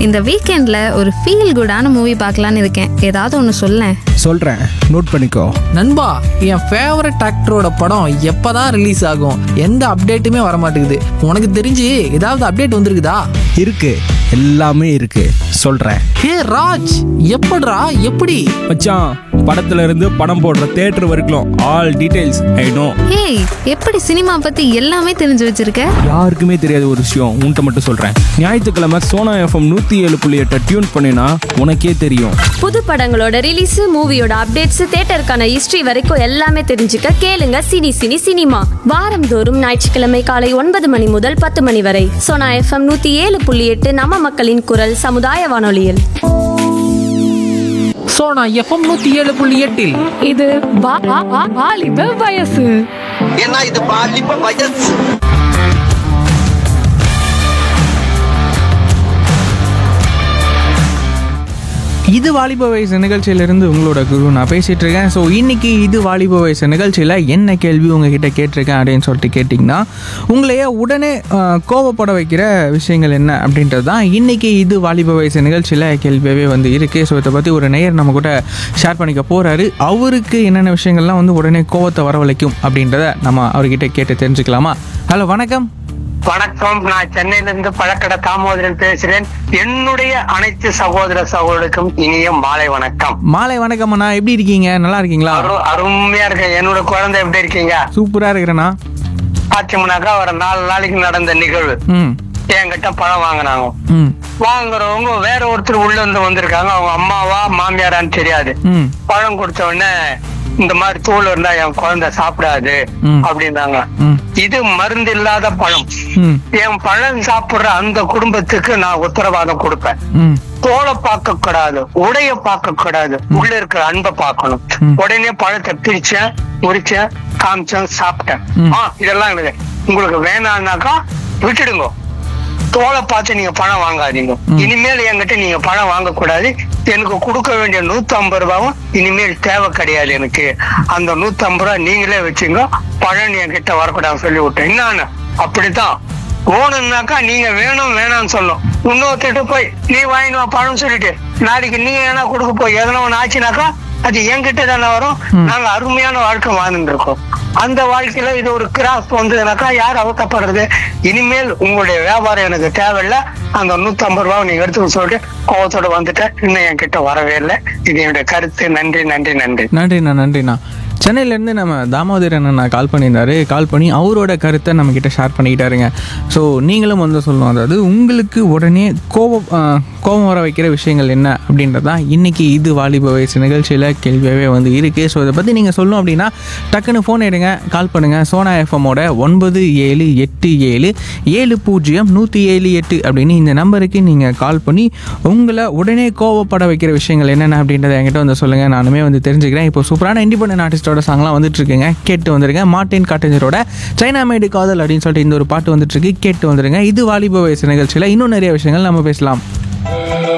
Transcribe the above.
இந்த வீக்கெண்டில் ஒரு ஃபீல் குடான மூவி பார்க்கலான்னு இருக்கேன் ஏதாவது ஒன்று சொல்லேன் சொல்கிறேன் நோட் பண்ணிக்கோ நண்பா என் ஃபேவரட் ஆக்டரோட படம் எப்பதான் ரிலீஸ் ஆகும் எந்த அப்டேட்டுமே வர மாட்டேங்குது உனக்கு தெரிஞ்சு ஏதாவது அப்டேட் வந்திருக்குதா இருக்கு எல்லாமே இருக்கு சொல்கிறேன் ஹே ராஜ் எப்படிடா எப்படி மச்சான் படத்துல இருந்து படம் போடுற தேட்டர் வரைக்கும் ஆல் டீடைல்ஸ் ஐ நோ ஏய் எப்படி சினிமா பற்றி எல்லாமே தெரிஞ்சு வச்சிருக்க யாருக்குமே தெரியாத ஒரு விஷயம் உன்கிட்ட மட்டும் சொல்கிறேன் ஞாயிற்றுக்கிழமை சோனா எஃப்எம் நூற்றி ஏழு புள்ளி எட்டை டியூன் பண்ணினா உனக்கே தெரியும் புது படங்களோட ரிலீஸ் மூவியோட அப்டேட்ஸ் தேட்டருக்கான ஹிஸ்டரி வரைக்கும் எல்லாமே தெரிஞ்சுக்க கேளுங்க சினி சினி சினிமா வாரந்தோறும் ஞாயிற்றுக்கிழமை காலை ஒன்பது மணி முதல் பத்து மணி வரை சோனா எஃப்எம் நூத்தி ஏழு புள்ளி எட்டு நம்ம மக்களின் குரல் சமுதாய வானொலியில் ஸோ நான் எஃப்எம் நூற்றி ஏழு புள்ளி எட்டில் இது வா- வா- வா- வாலிப வயசு ஏன்னா இது பாலிப்ப வயசு இது வாலிப வயசு நிகழ்ச்சியிலிருந்து உங்களோட குரு நான் பேசிட்டு இருக்கேன் ஸோ இன்னைக்கு இது வாலிப வயசு நிகழ்ச்சியில் என்ன கேள்வி உங்ககிட்ட கேட்டிருக்கேன் அப்படின்னு சொல்லிட்டு கேட்டிங்கன்னா உங்களையே உடனே ஆஹ், கோவப்பட வைக்கிற விஷயங்கள் என்ன அப்படின்றது தான் இன்னைக்கு இது வாலிப வயசு நிகழ்ச்சியில் கேள்வியாகவே வந்து இருக்குது ஸோ இதை பற்றி ஒரு நேயர் நம்ம கூட ஷேர் பண்ணிக்க போகிறாரு அவருக்கு என்னென்ன விஷயங்கள்லாம் வந்து உடனே கோவத்தை வரவழைக்கும் அப்படின்றத நம்ம அவர்கிட்ட கேட்டு தெரிஞ்சுக்கலாமா ஹலோ வணக்கம் வணக்கம் நான் சென்னையில இருந்து பழக்கடை தாமோதரன் பேசுறேன் என்னுடைய அனைத்து சகோதர சகோதரருக்கும் இனிய மாலை வணக்கம் மாலை வணக்கம் அண்ணா எப்படி இருக்கீங்க நல்லா இருக்கீங்களா அரு- அருமையா இருக்கு என்னோட குழந்தை எப்படி இருக்கீங்க சூப்பராக இருக்கிறேண்ணா பாத்தீங்கன்னாக்கா ஒரு நாலு நாளைக்கு நடந்த நிகழ்வு ம் என்கிட்ட பழம் வாங்கினாங்க ம் வாங்குறவங்க வேற ஒருத்தர் உள்ள இருந்து வந்திருக்காங்க அவங்க அம்மாவா மாமியாரான்னு தெரியாது ம் பழம் கொடுத்த உடனே இந்த மாதிரி தூள் இருந்தா என் குழந்தை சாப்பிடாது ம். அப்படின்னாங்க ம் இது மருந்து இல்லாத பழம் ம் என் பழம் சாப்பிடுற அந்த குடும்பத்துக்கு நான் உத்தரவாதம் கொடுப்பேன் ம் தோலை பார்க்க கூடாது உடைய பார்க்க கூடாது உள்ள இருக்கிற அன்பை பார்க்கணும் ம். உடனே பழத்தை பிரிச்சேன் உரிச்சேன் காமிச்சேன் சாப்பிட்டேன் ம். ஆ இதெல்லாம் இருக்குது உங்களுக்கு வேணாம்னாக்கா விட்டுடுங்க தோலை பார்த்து நீங்க பழம் வாங்காதீங்க இனிமேல் என்கிட்ட நீங்க பழம் வாங்க கூடாது எனக்கு கொடுக்க வேண்டிய நூத்தி ஐம்பது ரூபாவும் இனிமேல் தேவை கிடையாது எனக்கு அந்த நூத்தி ஐம்பது ரூபா நீங்களே வச்சுங்க பழம் என்கிட்ட வரக்கூடாது சொல்லி விட்டேன் என்னன்னு அப்படித்தான் ஓணுனாக்கா நீங்க வேணும் வேணாம்னு சொல்லும் இன்னொருத்திட்டு போய் நீ வாங்கிட்டு வா பழம் சொல்லிட்டு நாளைக்கு நீங்க என்ன கொடுக்க போய் எதனா ஒண்ணு ஆச்சுனாக்கா அது என்கிட்ட தானே வரும் நாங்க அருமையான வாழ்க்கை வாழ்ந்துட்டு இருக்கோம் அந்த வாழ்க்கையில இது ஒரு கிராஸ் வந்ததுனாக்கா யார் அவத்தப்படுறது இனிமேல் உங்களுடைய வியாபாரம் எனக்கு தேவையில்ல அந்த நூத்தி ஐம்பது ரூபாய் நீங்க எடுத்து சொல்லிட்டு கோவத்தோட வந்துட்டேன் இன்னும் என்கிட்ட வரவே இல்லை இது என்னுடைய கருத்து நன்றி நன்றி நன்றி நன்றிண்ணா நன்றிண்ணா சென்னையிலேருந்து நம்ம தாமோதரன் அண்ணா கால் பண்ணியிருந்தாரு கால் பண்ணி அவரோட கருத்தை நம்மக்கிட்ட ஷேர் பண்ணிக்கிட்டாருங்க ஸோ நீங்களும் வந்து சொல்லணும் அதாவது உங்களுக்கு உடனே கோபம் ஆ, கோபம் வர வைக்கிற விஷயங்கள் என்ன அப்படின்றது தான் இன்றைக்கி இது வாலிப வயசு நிகழ்ச்சியில் கேள்வியாகவே வந்து இருக்குது ஸோ இதை பற்றி நீங்கள் சொல்லணும் அப்படின்னா டக்குன்னு ஃபோன் எடுங்க கால் பண்ணுங்கள் சோனா எஃப்எம்மோட ஒன்பது ஏழு எட்டு ஏழு ஏழு பூஜ்ஜியம் நூற்றி ஏழு எட்டு அப்படின்னு இந்த நம்பருக்கு நீங்கள் கால் பண்ணி உங்களை உடனே கோவப்பட வைக்கிற விஷயங்கள் என்னென்ன அப்படின்றத என்கிட்ட வந்து சொல்லுங்கள் நானுமே வந்து தெரிஞ்சுக்கிறேன் இப்போ சூப்பரான இண்டிபெண்டன்ட் ஆர்டிஸ்டோட சாங்லாம் வந்துட்டு இருக்குங்க கேட்டு வந்துருங்க மார்ட்டின் காட்டஞ்சரோட சைனா மேடு காதல் அப்படின்னு சொல்லிட்டு இந்த ஒரு பாட்டு வந்துட்டு இருக்கு கேட்டு வந்துருங்க இது வாலிப வயசு நிகழ்ச்சியில் இன்னும் நிறைய விஷயங்கள் நம்ம பேசலாம்